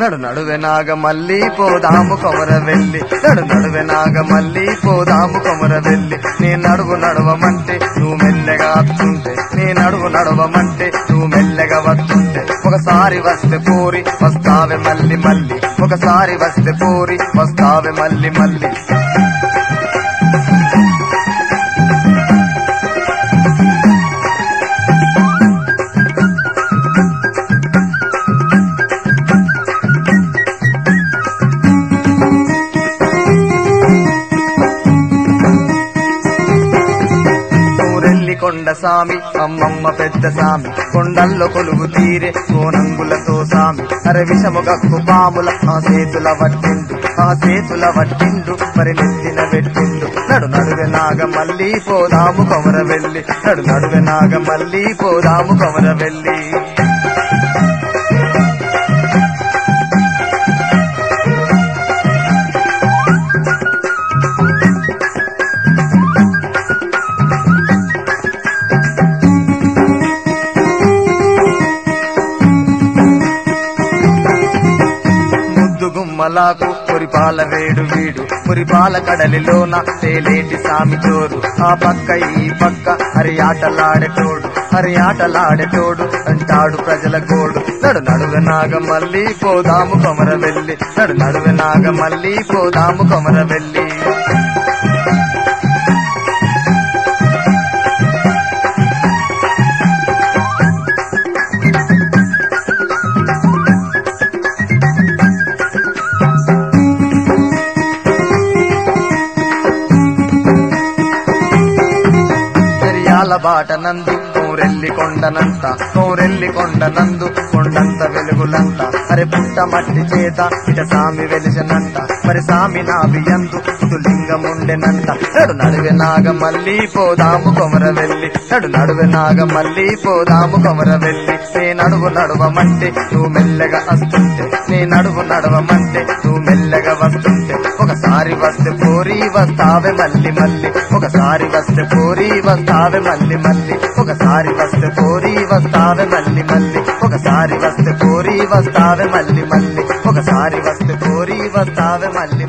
నడు నడువె నాగ మళ్ళీ పోదాము కొమర వెళ్ళి నడు నడువె నాగ మళ్ళీ పోదాము కొమర వెళ్ళి నీ నడువు నడవమంటే నువ్వు మెల్లగా వస్తుంటే నీ నడువు నడవమంటే నువ్వు మెల్లగా వస్తుంటే ఒకసారి వస్తే పోరి వస్తావే మళ్ళీ మళ్ళీ ఒకసారి వస్తే పోరి వస్తావే మళ్ళీ మళ్ళీ ఊరెల్లి కొండ సామి అమ్మమ్మ పెద్ద సామి కొండల్లో కొలువు తీరే కోనంగులతో సామి అరే విషము గక్కు పాముల ఆ చేతుల వట్టిండు ఆ చేతుల వట్టిండు మరి నెత్తిన పెట్టిండు నడు నడువె నాగ మళ్ళీ పోదాము కొమర వెళ్ళి నడు నడువె నాగ మళ్ళీ పోదాము కొమర వెళ్ళి ముద్దు గుమ్మలాకు పురిపాల వేడు వీడు పురిపాల కడలిలోన తేలేటి సామి చోరు ఆ పక్క ఈ పక్క హరి ఆటలాడేటోడు హరి ఆటలాడేటోడు అంటాడు ప్రజల గోడు నడు నడువె నాగ మళ్ళీ పోదాము కొమర వెళ్ళి నడు నడువె నాగ మళ్ళీ పోదాము కొమర వెళ్ళి పెరియాల బాట నందు కోరెల్లి కొండనంత కోరెల్లి కొండనందు కొండంత వెలుగులంత అరే పుట్ట మట్టి చేత ఇట సామి వెలిసినంత మరి సామి నాభియందు ఇటు లింగముండెనంత నడు నడువె నాగ మళ్ళీ పోదాము కొమర వెళ్ళి నడు నడువె నాగ మళ్ళీ పోదాము కొమర వెళ్ళి నే నడువు నడవమంటే నువ్వు మెల్లగా వస్తుంటే నే నడువు నడవమంటే నువ్వు మెల్లగా వస్తుంటే ఒకసారి వస్తే పోరి వస్తావే మళ్ళీ మళ్ళీ ఒకసారి వస్తే పోరి వస్తావే మళ్ళీ మళ్ళీ ఒకసారి వస్తే పోరి వస్తావే మళ్ళీ మళ్ళీ ఒకసారి వస్తే పోరి వస్తావే మళ్ళీ మళ్ళీ ఒకసారి వస్తే పోరి వస్తావే మళ్ళీ